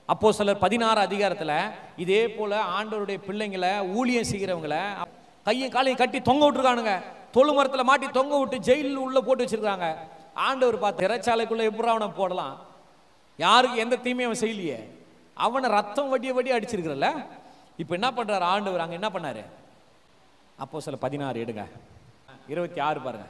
அப்போ சிலர் பதினாறு அதிகாரத்தில் இதே போல ஆண்டவருடைய பிள்ளைங்களை ஊழியம் செய்கிறவங்களை கையும் காலையும் கட்டி தொங்க விட்டுருக்கானுங்க தொழு மரத்தில் மாட்டி தொங்க விட்டு ஜெயிலில் உள்ள போட்டு வச்சிருக்காங்க ஆண்டவர் பார்த்து சிறைச்சாலைக்குள்ள எப்படி அவனை போடலாம் யாருக்கு எந்த தீமையும் அவன் செய்யலையே அவனை ரத்தம் வடிய வடி அடிச்சிருக்கிறல்ல இப்போ என்ன பண்றாரு ஆண்டவர் அங்க என்ன பண்ணாரு அப்போ சில பதினாறு எடுங்க இருபத்தி ஆறு பாருங்க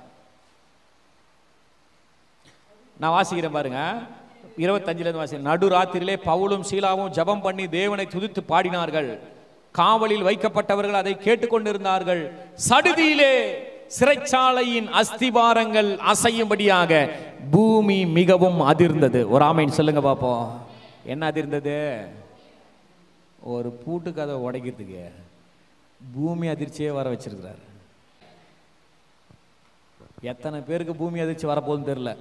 நான் வாசிக்கிறேன் பாருங்க இருபத்தஞ்சுல இருந்து வாசிக்கிறேன் நடு ராத்திரியிலே பவுலும் சீலாவும் ஜெபம் பண்ணி தேவனை துதித்து பாடினார்கள் காவலில் வைக்கப்பட்டவர்கள் அதை கேட்டுக்கொண்டிருந்தார்கள் சடுதியிலே சிறைச்சாலையின் அஸ்திபாரங்கள் அசையும்படியாக பூமி மிகவும் அதிர்ந்தது ஒரு ஆமைன்னு சொல்லுங்க பாப்போம் என்ன அதிர்ந்தது ஒரு பூட்டு கதை உடைக்கிறதுக்கு பூமி அதிர்ச்சியே வர வச்சிருக்கிறார் எத்தனை பேருக்கு பூமி அதிர்ச்சி வரப்போகுதுன்னு தெரியல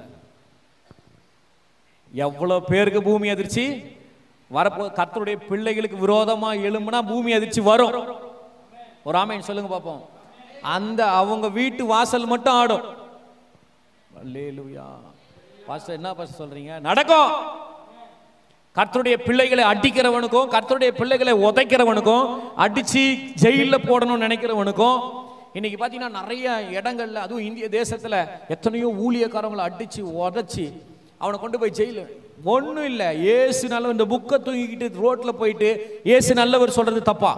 எவ்வளோ பேருக்கு பூமி அதிர்ச்சி வரப்போ கர்த்தருடைய பிள்ளைகளுக்கு விரோதமா எழும்புனா பூமி அதிர்ச்சி வரும் ஒரு ஆமைன்னு சொல்லுங்க பார்ப்போம் அந்த அவங்க வீட்டு வாசல் மட்டும் ஆடும் அல்லேலூயா பாஸ்டர் என்ன பாஸ்டர் சொல்றீங்க நடக்கும் கர்த்தருடைய பிள்ளைகளை அடிக்கிறவனுக்கும் கர்த்தருடைய பிள்ளைகளை உதைக்கிறவனுக்கும் அடிச்சு ஜெயில்ல போடணும்னு நினைக்கிறவனுக்கும் இன்னைக்கு பார்த்தீங்கன்னா நிறைய இடங்கள்ல அதுவும் இந்திய தேசத்துல எத்தனையோ ஊழியக்காரங்களை அடிச்சு உதைச்சு அவனை கொண்டு போய் ஜெயிலு ஒன்றும் இல்லை ஏசு நல்லவர் இந்த புக்கை தூங்கிக்கிட்டு ரோட்ல போயிட்டு ஏசு நல்லவர் சொல்றது தப்பா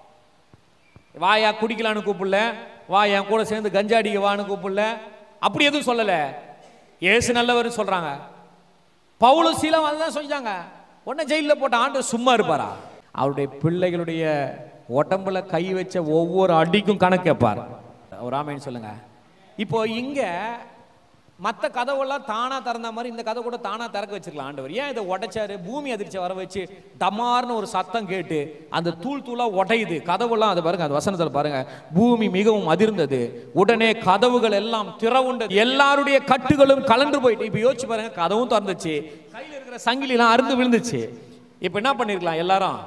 வாயா குடிக்கலான்னு கூப்பிடல வா என் கூட சேர்ந்து கஞ்சா அடிக்க வான்னு கூப்பிடல அப்படி எதுவும் சொல்லல ஏசு நல்லவர் சொல்றாங்க பவுலும் சீலம் அதுதான் செஞ்சாங்க உடனே ஜெயிலில் போட்ட ஆண்டு சும்மா இருப்பாரா அவருடைய பிள்ளைகளுடைய உடம்புல கை வச்ச ஒவ்வொரு அடிக்கும் கணக்கு கேட்பார் ஒரு ஆமைன்னு சொல்லுங்க இப்போ இங்க மற்ற கதவெல்லாம் தானா திறந்த மாதிரி இந்த கதை கூட தானா திறக்க வச்சிருக்கலாம் ஆண்டவர் ஏன் இதை உடைச்சாரு பூமி அதிர்ச்சி வர வச்சு டமார்னு ஒரு சத்தம் கேட்டு அந்த தூள் தூளா உடையுது கதவெல்லாம் அதை பாருங்க அந்த வசனத்தில் பாருங்க பூமி மிகவும் அதிர்ந்தது உடனே கதவுகள் எல்லாம் திறவுண்டது எல்லாருடைய கட்டுகளும் கலண்டு போயிட்டு இப்போ யோசிச்சு பாருங்க கதவும் திறந்துச்சு கையில் இருக்கிற சங்கிலிலாம் அறுந்து விழுந்துச்சு இப்போ என்ன பண்ணிருக்கலாம் எல்லாரும்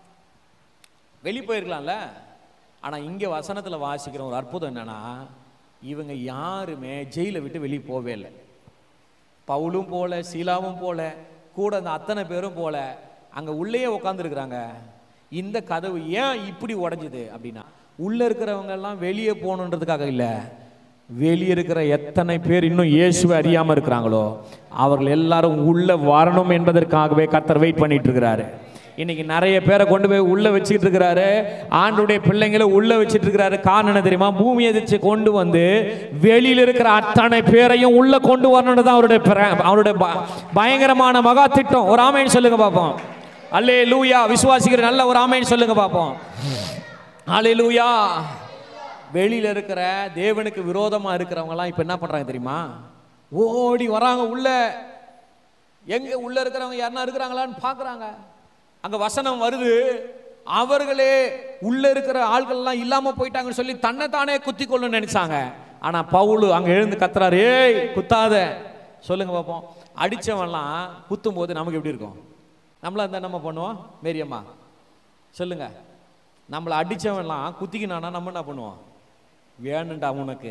வெளியே போயிருக்கலாம்ல ஆனா இங்க வசனத்துல வாசிக்கிற ஒரு அற்புதம் என்னன்னா இவங்க யாருமே ஜெயிலை விட்டு வெளியே போவே இல்லை பவுலும் போல சீலாவும் போல கூட அந்த அத்தனை பேரும் போல அங்க உள்ளேயே உட்காந்துருக்குறாங்க இந்த கதவு ஏன் இப்படி உடைஞ்சுது அப்படின்னா உள்ள இருக்கிறவங்க எல்லாம் வெளியே போகணுன்றதுக்காக இல்ல வெளியே இருக்கிற எத்தனை பேர் இன்னும் இயேசுவை அறியாம இருக்கிறாங்களோ அவர்கள் எல்லாரும் உள்ள வரணும் என்பதற்காகவே கர்த்தர் வெயிட் பண்ணிட்டு இருக்கிறாரு இன்னைக்கு நிறைய பேரை கொண்டு போய் உள்ள வச்சுட்டு இருக்கிறாரு ஆண்டுடைய பிள்ளைங்களை உள்ள வச்சுட்டு இருக்கிறாரு காரணம் என்ன தெரியுமா பூமி எதிர்ச்சி கொண்டு வந்து வெளியில இருக்கிற அத்தனை பேரையும் உள்ள கொண்டு வரணும்னு தான் அவருடைய பிர- அவருடைய ப- பயங்கரமான மகா திட்டம் ஒரு ஆமைன்னு சொல்லுங்க பார்ப்போம் அல்லே லூயா விசுவாசிக்கிற நல்ல ஒரு ஆமைன்னு சொல்லுங்க பார்ப்போம் அல்லே லூயா வெளியில இருக்கிற தேவனுக்கு விரோதமா இருக்கிறவங்க எல்லாம் இப்ப என்ன பண்றாங்க தெரியுமா ஓடி வராங்க உள்ள எங்க உள்ள இருக்கிறவங்க யாருன்னா இருக்கிறாங்களான்னு பார்க்கறாங்க அங்க வசனம் வருது அவர்களே உள்ள இருக்கிற ஆட்கள் எல்லாம் இல்லாம போயிட்டாங்கன்னு சொல்லி தன்னை தானே குத்தி கொள்ளணும்னு நினைச்சாங்க ஆனா பவுலு அங்க எழுந்து கத்துறாரு ஏய் குத்தாத சொல்லுங்க பார்ப்போம் அடிச்சவன்லாம் குத்தும் போது நமக்கு எப்படி இருக்கும் நம்மள இருந்தா நம்ம பண்ணுவோம் மேரியம்மா சொல்லுங்க நம்மளை அடிச்சவன்லாம் குத்திக்கினானா நம்ம என்ன பண்ணுவோம் வேணும்டா உனக்கு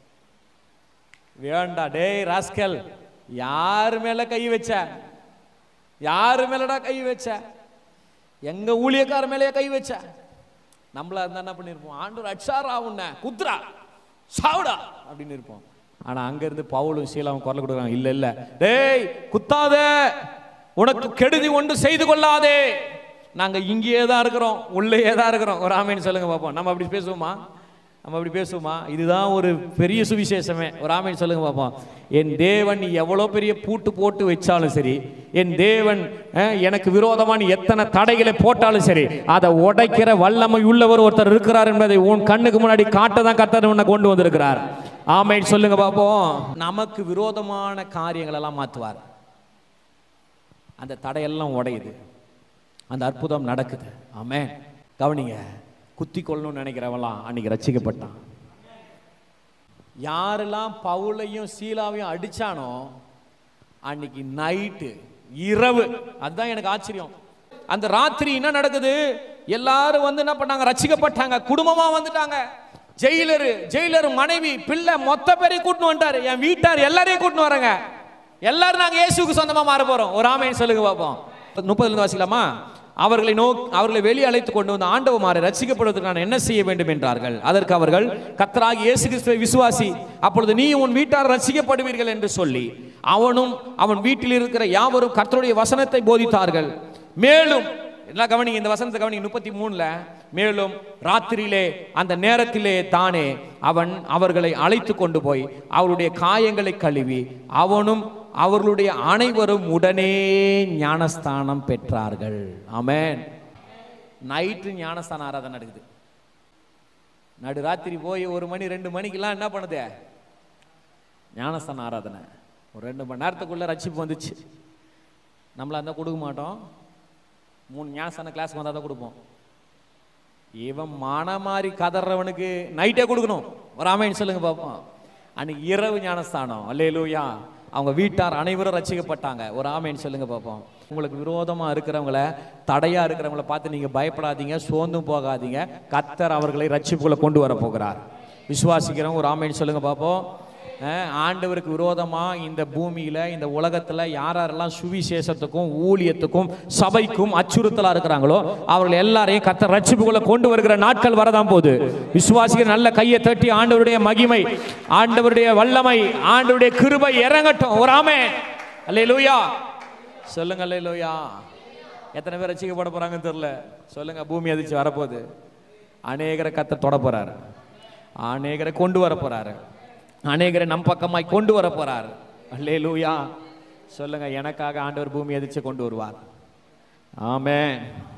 வேண்டா டேய் ராஸ்கல் யார் மேல கை வச்ச யாரு மேலடா கை வச்ச எங்க ஊழியக்கார மேலயே கை வச்ச நம்மளா இருந்தா என்ன பண்ணிருப்போம் ஆண்டவர் அச்சாரா உன்ன குத்ரா சாவுடா அப்படின்னு இருப்போம் ஆனா அங்க இருந்து பவுலும் சீலாவும் குரல் கொடுக்குறாங்க இல்ல இல்ல டேய் குத்தாத உனக்கு கெடுதி ஒன்று செய்து கொள்ளாதே நாங்க இங்கேயே தான் இருக்கிறோம் உள்ளேயே தான் இருக்கிறோம் ஒரு ஆமைன்னு சொல்லுங்க பார்ப்போம் நம்ம அப்படி பேசுவோமா நம்ம அப்படி பேசுவோமா இதுதான் ஒரு பெரிய சுவிசேஷமே ஒரு ஆமைன்னு சொல்லுங்க பார்ப்போம் என் தேவன் நீ எவ்வளோ பெரிய பூட்டு போட்டு வச்சாலும் சரி என் தேவன் அஹ், எனக்கு விரோதமா நீ எத்தனை தடைகளை போட்டாலும் சரி அதை உடைக்கிற வல்லமை உள்ளவர் ஒருத்தர் இருக்கிறார் என்பதை உன் கண்ணுக்கு முன்னாடி காட்ட தான் கர்த்தர் உன்னை கொண்டு வந்திருக்கிறார் ஆமைன்னு சொல்லுங்க பார்ப்போம் நமக்கு விரோதமான காரியங்கள் எல்லாம் மாற்றுவார் அந்த தடையெல்லாம் உடையுது அந்த அற்புதம் நடக்குது ஆமென் கவனிங்க குத்தி கொள்ளணும்னு நினைக்கிறவன்லாம் அன்னைக்கு ரட்சிக்கப்பட்டான் யாரெல்லாம் பவுலையும் சீலாவையும் அடிச்சானோ அன்னைக்கு நைட்டு இரவு அதுதான் எனக்கு ஆச்சரியம் அந்த ராத்திரி என்ன நடக்குது எல்லாரும் வந்து என்ன பண்ணாங்க ரட்சிக்கப்பட்டாங்க குடும்பமா வந்துட்டாங்க ஜெயிலரு ஜெயிலர் மனைவி பிள்ளை மொத்த பேரையும் கூட்டின்னு வந்துட்டாரு என் வீட்டார் எல்லாரையும் கூட்டின்னு வரேங்க எல்லாரும் நாங்க இயேசுக்கு சொந்தமா மாற போறோம் ஒரு ஆமைன்னு சொல்லுங்க பார்ப்போம் முப்பதுல வாசிக்கலாமா அவர்களை நோக் அவர்களை வெளியே அழைத்து கொண்டு வந்து ஆண்டவமாரை ரசிக்கப்படுவதற்கு நான் என்ன செய்ய வேண்டும் என்றார்கள் அதற்கு அவர்கள் கத்தராகி இயேசு கிறிஸ்துவை விசுவாசி அப்பொழுது நீ உன் வீட்டார் ரசிக்கப்படுவீர்கள் என்று சொல்லி அவனும் அவன் வீட்டில் இருக்கிற யாவரும் கர்த்தருடைய வசனத்தை போதித்தார்கள் மேலும் எல்லாம் கவனிங்க இந்த வசனத்தை கவனிங்க முப்பத்தி மூணுல மேலும் ராத்திரியிலே அந்த நேரத்திலே தானே அவன் அவர்களை அழைத்து கொண்டு போய் அவருடைய காயங்களை கழுவி அவனும் அவர்களுடைய அனைவரும் உடனே ஞானஸ்தானம் பெற்றார்கள் ஆமென் நைட்டு ஞானஸ்தான ஆராதனை நடக்குது நடு ராத்திரி போய் ஒரு மணி ரெண்டு மணிக்கெல்லாம் என்ன பண்ணுது ஞானஸ்தான ஆராதனை ஒரு ரெண்டு மணி நேரத்துக்குள்ள ரட்சிப்பு வந்துச்சு நம்மளா இருந்தால் கொடுக்க மாட்டோம் மூணு ஞானஸ்தான கிளாஸ் வந்தால் தான் கொடுப்போம் இவன் மானமாரி கதறவனுக்கு நைட்டே கொடுக்கணும் ஒரு ஆமைன்னு சொல்லுங்க பார்ப்போம் அன்னைக்கு இரவு ஞானஸ்தானம் அல்லேலூயா அவங்க வீட்டார் அனைவரும் ரசிக்கப்பட்டாங்க ஒரு ஆமைன்னு சொல்லுங்க பார்ப்போம் உங்களுக்கு விரோதமா இருக்கிறவங்கள தடையா இருக்கிறவங்கள பார்த்து நீங்க பயப்படாதீங்க சோர்ந்தும் போகாதீங்க கத்தர் அவர்களை ரட்சிப்புக்குள்ள கொண்டு வர போகிறார் விசுவாசிக்கிறவங்க ஒரு ஆமைன்னு சொல்லுங்க பார்ப்போம் அஹ், ஆண்டவருக்கு விரோதமா இந்த பூமியில இந்த உலகத்துல யார் யாரெல்லாம் சுவிசேஷத்துக்கும் ஊழியத்துக்கும் சபைக்கும் அச்சுறுத்தலா இருக்கிறாங்களோ அவர்கள் எல்லாரையும் கத்த ரட்சிப்புக்குள்ள கொண்டு வருகிற நாட்கள் வரதான் போகுது விசுவாசிக்கிற நல்ல கையை தட்டி ஆண்டவருடைய மகிமை ஆண்டவருடைய வல்லமை ஆண்டவருடைய கிருபை இறங்கட்டும் ஒரு ஆமே அல்லேலூயா சொல்லுங்க அல்லேலூயா எத்தனை பேர் ரசிக்கப்பட போறாங்கன்னு தெரியல சொல்லுங்க பூமி அதிர்ச்சி வரப்போகுது அநேகரை கத்த தொட போறாரு அநேகரை கொண்டு வர போறாரு அநேகரை நம் பக்கமாய் கொண்டு வர போறார் அல்லேலூயா சொல்லுங்க எனக்காக ஆண்டவர் பூமி அதிர்ச்சி கொண்டு வருவார் ஆமென்